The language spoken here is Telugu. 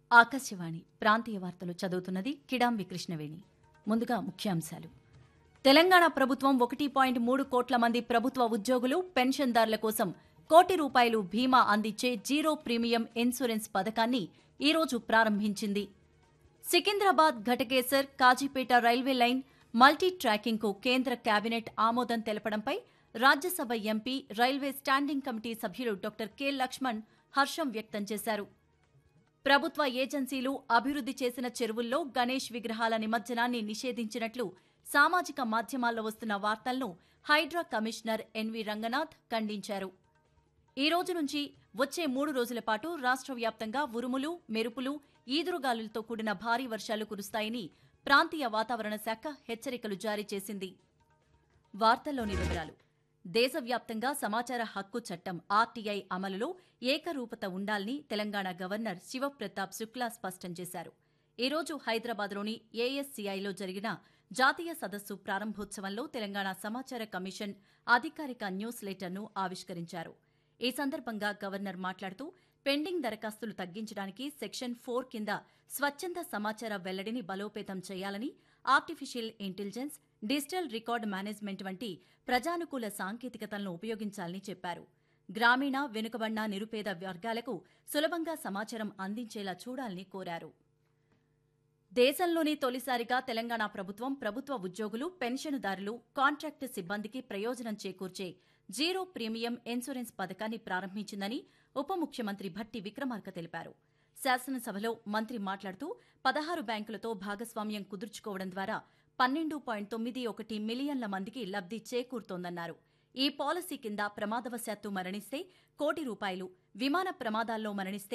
ఆకాశవాణి ప్రాంతీయ వార్తలు చదువుతున్నది కిడాంబి కృష్ణవేణి ముందుగా ముఖ్యాంశాలు తెలంగాణ ప్రభుత్వం ఒకటి పాయింట్ మూడు కోట్ల మంది ప్రభుత్వ ఉద్యోగులు పెన్షన్దారుల కోసం కోటి రూపాయలు బీమా అందించే జీరో ప్రీమియం ఇన్సూరెన్స్ పథకాన్ని ఈరోజు ప్రారంభించింది Secunderabad Ghatkesar Kazipet railway line multi ట్రాకింగ్కు కేంద్ర కేబినెట్ ఆమోదం తెలపడంపై Rajya Sabha MP railway standing committee సభ్యులు డాక్టర్ కె లక్ష్మణ్ హర్షం వ్యక్తం చేశారు ప్రభుత్వ ఏజెన్సీలు అభివృద్ధి చేసిన చెరువుల్లో గణేష్ విగ్రహాల నిమజ్జనాన్ని నిషేధించినట్లు సామాజిక మాధ్యమాల్లో వస్తున్న వార్తలను హైడ్రా కమిషనర్ ఎన్వి రంగనాథ్ ఖండించారు ఈ రోజు నుంచి వచ్చే మూడు రోజుల పాటు రాష్ట్ర వ్యాప్తంగా ఉరుములు మెరుపులు ఈదురుగాలులతో కూడిన భారీ వర్షాలు కురుస్తాయని ప్రాంతీయ వాతావరణ శాఖ హెచ్చరికలు జారీ చేసింది వార్తల్లోని వివరాలు దేశవ్యాప్తంగా సమాచార హక్కు చట్టం ఆర్టీఐ అమలులో ఏకరూపత ఉండాలని తెలంగాణ గవర్నర్ శివప్రతాప్ శుక్లా స్పష్టం చేశారు ఈ రోజు హైదరాబాద్లోని ఏఎస్సీఐలో జరిగిన జాతీయ సదస్సు ప్రారంభోత్సవంలో తెలంగాణ సమాచార కమిషన్ అధికారిక న్యూస్ లెటర్ను ఆవిష్కరించారు ఈ సందర్భంగా గవర్నర్ మాట్లాడుతూ పెండింగ్ దరఖాస్తులు తగ్గించడానికి సెక్షన్ ఫోర్ కింద స్వచ్ఛంద సమాచార వెల్లడిని బలోపేతం చేయాలని artificial intelligence digital record management వంటి ప్రజానుకూల సాంకేతికతలను ఉపయోగించాలని చెప్పారు గ్రామీణ వెనుకబడిన నిరుపేద వర్గాలకు సులభంగా సమాచారం అందించేలా చూడాలని కోరారు దేశంలోని తొలిసారిగా తెలంగాణ ప్రభుత్వం ప్రభుత్వ ఉద్యోగులు పెన్షనుదారులు కాంట్రాక్టు సిబ్బందికి ప్రయోజనం చేకూర్చే జీరో ప్రీమియం ఇన్సూరెన్స్ పథకాన్ని ప్రారంభించిందని ఉప ముఖ్యమంత్రి భట్టి విక్రమార్క తెలిపారు శాసనసభలో మంత్రి మాట్లాడుతూ పదహారు బ్యాంకులతో భాగస్వామ్యం కుదుర్చుకోవడం ద్వారా పన్నెండు పాయింట్ తొమ్మిది ఒకటి మిలియన్ల మందికి లబ్ది చేకూరుతోందన్నారు ఈ పాలసీ కింద ప్రమాదవశాత్తు మరణిస్తే కోటి రూపాయలు విమాన ప్రమాదాల్లో మరణిస్తే